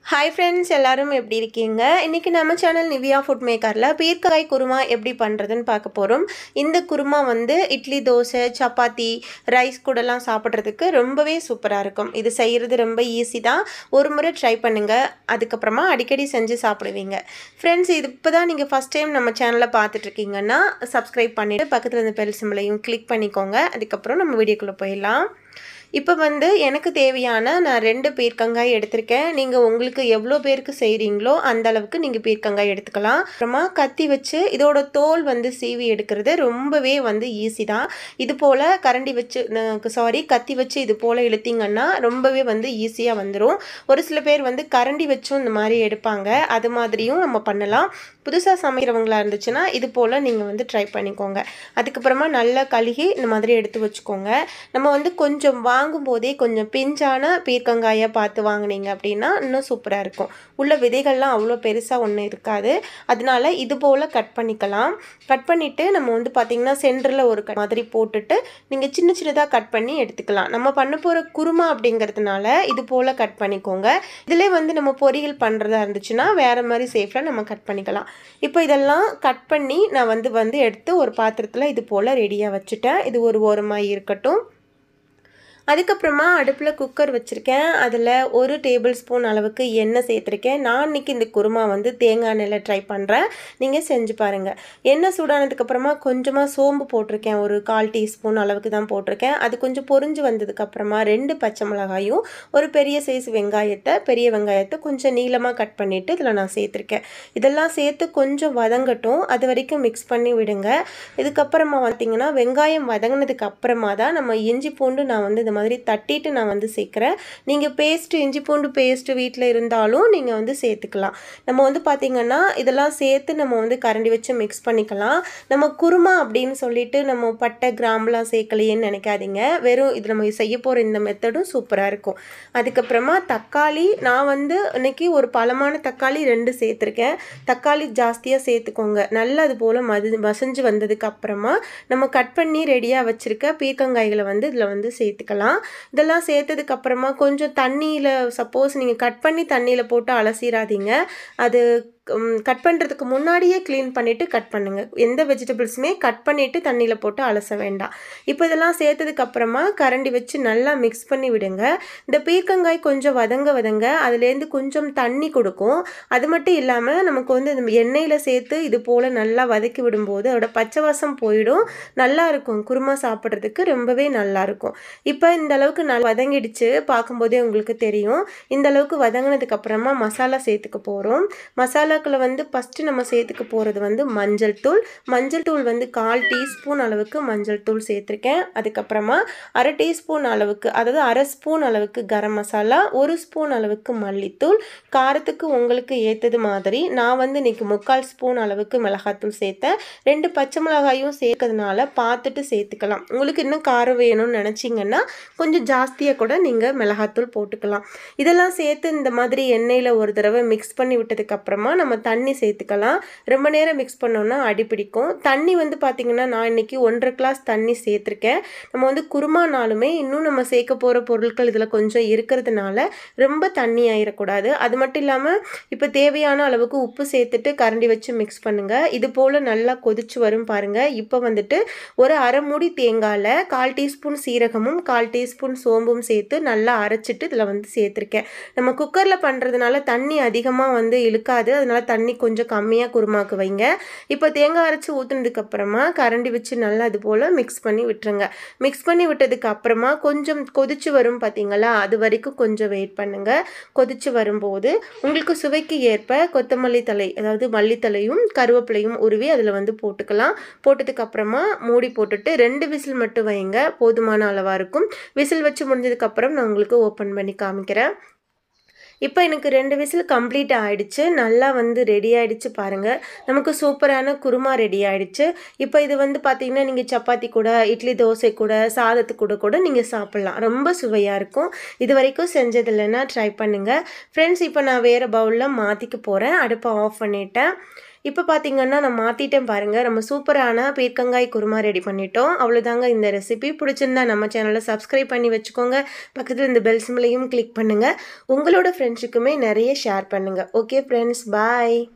hi friends எல்லாரும் எப்படி இருக்கீங்க இன்றைக்கி நம்ம சேனல் நிவியா ஃபுட் மேக்கரில் பீர்க்கங்காய் குருமா எப்படி பண்ணுறதுன்னு பார்க்க போகிறோம் இந்த குருமா வந்து இட்லி தோசை சப்பாத்தி ரைஸ் கூடலாம் சாப்பிட்றதுக்கு ரொம்பவே சூப்பராக இருக்கும் இது செய்கிறது ரொம்ப ஈஸி தான் ஒரு முறை ட்ரை பண்ணுங்கள் அதுக்கப்புறமா அடிக்கடி செஞ்சு சாப்பிடுவீங்க ஃப்ரெண்ட்ஸ் இது இப்போ தான் நீங்கள் ஃபஸ்ட் டைம் நம்ம சேனலை பார்த்துட்ருக்கீங்கன்னா சப்ஸ்கிரைப் பண்ணிவிட்டு பக்கத்தில் இருந்த பெல் சிம்பிளையும் கிளிக் பண்ணிக்கோங்க அதுக்கப்புறம் நம்ம வீடியோக்குள்ளே போயிடலாம் இப்போ வந்து எனக்கு தேவையான நான் ரெண்டு பீர்க்கங்காய் எடுத்திருக்கேன் நீங்கள் உங்களுக்கு எவ்வளோ பேருக்கு செய்கிறீங்களோ அந்த அளவுக்கு நீங்கள் பீர்க்கங்காய் எடுத்துக்கலாம் அப்புறமா கத்தி வச்சு இதோட தோல் வந்து சீவி எடுக்கிறது ரொம்பவே வந்து ஈஸி தான் இது போல் கரண்டி வச்சு சாரி கத்தி வச்சு இது போல் இழுத்தீங்கன்னா ரொம்பவே வந்து ஈஸியாக வந்துடும் ஒரு சில பேர் வந்து கரண்டி வச்சும் இந்த மாதிரி எடுப்பாங்க அது மாதிரியும் நம்ம பண்ணலாம் புதுசாக சமைக்கிறவங்களா இருந்துச்சுன்னா இது போல் நீங்கள் வந்து ட்ரை பண்ணிக்கோங்க அதுக்கப்புறமா நல்லா கழுகி இந்த மாதிரி எடுத்து வச்சுக்கோங்க நம்ம வந்து கொஞ்சம் வாங்கும்போதே கொஞ்சம் பிஞ்சான பீர்க்கங்காயை பார்த்து வாங்கினீங்க அப்படின்னா இன்னும் சூப்பராக இருக்கும் உள்ள விதைகள்லாம் அவ்வளோ பெருசாக ஒன்றும் இருக்காது அதனால இது போல் கட் பண்ணிக்கலாம் கட் பண்ணிவிட்டு நம்ம வந்து பார்த்திங்கன்னா சென்டரில் ஒரு கட் மாதிரி போட்டுட்டு நீங்கள் சின்ன சின்னதாக கட் பண்ணி எடுத்துக்கலாம் நம்ம பண்ண போகிற குருமா அப்படிங்கிறதுனால இது போல் கட் பண்ணிக்கோங்க இதிலே வந்து நம்ம பொரியல் பண்ணுறதா இருந்துச்சுன்னா வேறு மாதிரி சேஃபில் நம்ம கட் பண்ணிக்கலாம் இப்போ இதெல்லாம் கட் பண்ணி நான் வந்து வந்து எடுத்து ஒரு பாத்திரத்தில் இது போல் ரெடியாக வச்சுட்டேன் இது ஒரு ஓரமாக இருக்கட்டும் அதுக்கப்புறமா அடுப்பில் குக்கர் வச்சுருக்கேன் அதில் ஒரு டேபிள் ஸ்பூன் அளவுக்கு எண்ணெய் சேர்த்துருக்கேன் நான் இன்றைக்கி இந்த குருமா வந்து தேங்காய் எண்ணெயில் ட்ரை பண்ணுறேன் நீங்கள் செஞ்சு பாருங்கள் எண்ணெய் சூடானதுக்கப்புறமா கொஞ்சமாக சோம்பு போட்டிருக்கேன் ஒரு கால் டீஸ்பூன் அளவுக்கு தான் போட்டிருக்கேன் அது கொஞ்சம் பொரிஞ்சு வந்ததுக்கப்புறமா ரெண்டு பச்சை மிளகாயும் ஒரு பெரிய சைஸ் வெங்காயத்தை பெரிய வெங்காயத்தை கொஞ்சம் நீளமாக கட் பண்ணிவிட்டு இதில் நான் சேர்த்துருக்கேன் இதெல்லாம் சேர்த்து கொஞ்சம் வதங்கட்டும் அது வரைக்கும் மிக்ஸ் பண்ணி விடுங்க இதுக்கப்புறமா பார்த்திங்கன்னா வெங்காயம் வதங்கினதுக்கு அப்புறமா தான் நம்ம இஞ்சி பூண்டு நான் வந்து இந்த மாதிரி தட்டிட்டு நான் வந்து சேர்க்குறேன் நீங்கள் பேஸ்ட்டு இஞ்சி பூண்டு பேஸ்ட்டு வீட்டில் இருந்தாலும் நீங்கள் வந்து சேர்த்துக்கலாம் நம்ம வந்து பார்த்திங்கன்னா இதெல்லாம் சேர்த்து நம்ம வந்து கரண்டி வச்சு மிக்ஸ் பண்ணிக்கலாம் நம்ம குருமா அப்படின்னு சொல்லிட்டு நம்ம பட்டை கிராம்பெலாம் சேர்க்கலையேன்னு நினைக்காதீங்க வெறும் இது நம்ம செய்ய போகிற இந்த மெத்தடும் சூப்பராக இருக்கும் அதுக்கப்புறமா தக்காளி நான் வந்து இன்னைக்கு ஒரு பழமான தக்காளி ரெண்டு சேர்த்துருக்கேன் தக்காளி ஜாஸ்தியாக சேர்த்துக்கோங்க நல்லா அது போல் மது மசிஞ்சு வந்ததுக்கு அப்புறமா நம்ம கட் பண்ணி ரெடியாக வச்சுருக்க பீர்க்கங்காய்களை வந்து இதில் வந்து சேர்த்துக்கலாம் சேர்த்துக்கலாம் இதெல்லாம் சேர்த்ததுக்கு அப்புறமா கொஞ்சம் தண்ணியில் சப்போஸ் நீங்கள் கட் பண்ணி தண்ணியில் போட்டு அலசிடாதீங்க அது கட் பண்ணுறதுக்கு முன்னாடியே க்ளீன் பண்ணிவிட்டு கட் பண்ணுங்கள் எந்த வெஜிடபிள்ஸுமே கட் பண்ணிவிட்டு தண்ணியில் போட்டு அலச வேண்டாம் இப்போ இதெல்லாம் சேர்த்ததுக்கு அப்புறமா கரண்டி வச்சு நல்லா மிக்ஸ் பண்ணி விடுங்க இந்த பீர்க்கங்காய் கொஞ்சம் வதங்க வதங்க அதுலேருந்து கொஞ்சம் தண்ணி கொடுக்கும் அது மட்டும் இல்லாமல் நமக்கு வந்து இந்த எண்ணெயில் சேர்த்து இது போல் நல்லா வதக்கி விடும்போது அதோட பச்சை வாசம் போயிடும் நல்லா இருக்கும் குருமா சாப்பிட்றதுக்கு ரொம்பவே நல்லா இருக்கும் இப்போ இந்த அளவுக்கு நல்லா வதங்கிடுச்சு பார்க்கும்போதே உங்களுக்கு தெரியும் இந்த அளவுக்கு வதங்கினதுக்கு அப்புறமா மசாலா சேர்த்துக்க போகிறோம் மசாலா மசாலாக்களை வந்து ஃபஸ்ட்டு நம்ம சேர்த்துக்க போகிறது வந்து மஞ்சள் தூள் மஞ்சள் தூள் வந்து கால் டீஸ்பூன் அளவுக்கு மஞ்சள் தூள் சேர்த்துருக்கேன் அதுக்கப்புறமா அரை டீஸ்பூன் அளவுக்கு அதாவது அரை ஸ்பூன் அளவுக்கு கரம் மசாலா ஒரு ஸ்பூன் அளவுக்கு மல்லித்தூள் காரத்துக்கு உங்களுக்கு ஏற்றது மாதிரி நான் வந்து இன்றைக்கி முக்கால் ஸ்பூன் அளவுக்கு மிளகாத்தூள் சேர்த்தேன் ரெண்டு பச்சை மிளகாயும் சேர்க்கறதுனால பார்த்துட்டு சேர்த்துக்கலாம் உங்களுக்கு இன்னும் காரம் வேணும்னு நினச்சிங்கன்னா கொஞ்சம் ஜாஸ்தியாக கூட நீங்கள் மிளகாத்தூள் போட்டுக்கலாம் இதெல்லாம் சேர்த்து இந்த மாதிரி எண்ணெயில் ஒரு தடவை மிக்ஸ் பண்ணி விட்டதுக்கப்புறமா நம்ம தண்ணி சேர்த்துக்கலாம் ரொம்ப நேரம் மிக்ஸ் பண்ணோன்னா அடி பிடிக்கும் தண்ணி வந்து பார்த்திங்கன்னா நான் இன்றைக்கி ஒன்றரை கிளாஸ் தண்ணி சேர்த்துருக்கேன் நம்ம வந்து குருமானாலுமே இன்னும் நம்ம சேர்க்க போகிற பொருட்கள் இதில் கொஞ்சம் இருக்கிறதுனால ரொம்ப தண்ணி ஆயிடக்கூடாது அது மட்டும் இல்லாமல் இப்போ தேவையான அளவுக்கு உப்பு சேர்த்துட்டு கரண்டி வச்சு மிக்ஸ் பண்ணுங்கள் இது போல் நல்லா கொதிச்சு வரும் பாருங்கள் இப்போ வந்துட்டு ஒரு அரை மூடி தேங்காயில் கால் டீஸ்பூன் சீரகமும் கால் டீஸ்பூன் சோம்பும் சேர்த்து நல்லா அரைச்சிட்டு இதில் வந்து சேர்த்துருக்கேன் நம்ம குக்கரில் பண்ணுறதுனால தண்ணி அதிகமாக வந்து இழுக்காது அதனால் தண்ணி கொஞ்சம் கம்மியாக குருமாக்கு வைங்க இப்போ தேங்காய் அரைச்சி ஊற்றுனதுக்கப்புறமா கரண்டி வச்சு நல்லா அது போல் மிக்ஸ் பண்ணி விட்டுருங்க மிக்ஸ் பண்ணி விட்டதுக்கு அப்புறமா கொஞ்சம் கொதிச்சு வரும் பார்த்தீங்களா அது வரைக்கும் கொஞ்சம் வெயிட் பண்ணுங்கள் கொதிச்சு வரும்போது உங்களுக்கு சுவைக்கு ஏற்ப கொத்தமல்லி தலை அதாவது மல்லித்தலையும் கருவேப்பிலையும் உருவி அதில் வந்து போட்டுக்கலாம் போட்டதுக்கு அப்புறமா மூடி போட்டுட்டு ரெண்டு விசில் மட்டும் வைங்க போதுமான அளவாக இருக்கும் விசில் வச்சு முடிஞ்சதுக்கப்புறம் நான் உங்களுக்கு ஓப்பன் பண்ணி காமிக்கிறேன் இப்போ எனக்கு ரெண்டு விசில் கம்ப்ளீட் ஆகிடுச்சு நல்லா வந்து ரெடி ஆகிடுச்சு பாருங்கள் நமக்கு சூப்பரான குருமா ரெடி ஆகிடுச்சு இப்போ இது வந்து பார்த்திங்கன்னா நீங்கள் சப்பாத்தி கூட இட்லி தோசை கூட சாதத்து கூட கூட நீங்கள் சாப்பிட்லாம் ரொம்ப சுவையாக இருக்கும் இது வரைக்கும் செஞ்சது இல்லைன்னா ட்ரை பண்ணுங்கள் ஃப்ரெண்ட்ஸ் இப்போ நான் வேறு பவுலில் மாற்றிக்க போகிறேன் அடுப்பை ஆஃப் பண்ணிட்டேன் இப்போ பார்த்தீங்கன்னா நான் மாற்றிட்டேன் பாருங்கள் நம்ம சூப்பரான பீர்க்கங்காய் குருமா ரெடி பண்ணிட்டோம் அவ்வளோதாங்க இந்த ரெசிபி பிடிச்சிருந்தா நம்ம சேனலை சப்ஸ்கிரைப் பண்ணி வச்சுக்கோங்க பக்கத்தில் இந்த பெல் சிம்லையும் கிளிக் பண்ணுங்கள் உங்களோட ஃப்ரெண்ட்ஸுக்குமே நிறைய ஷேர் பண்ணுங்கள் ஓகே ஃப்ரெண்ட்ஸ் பாய்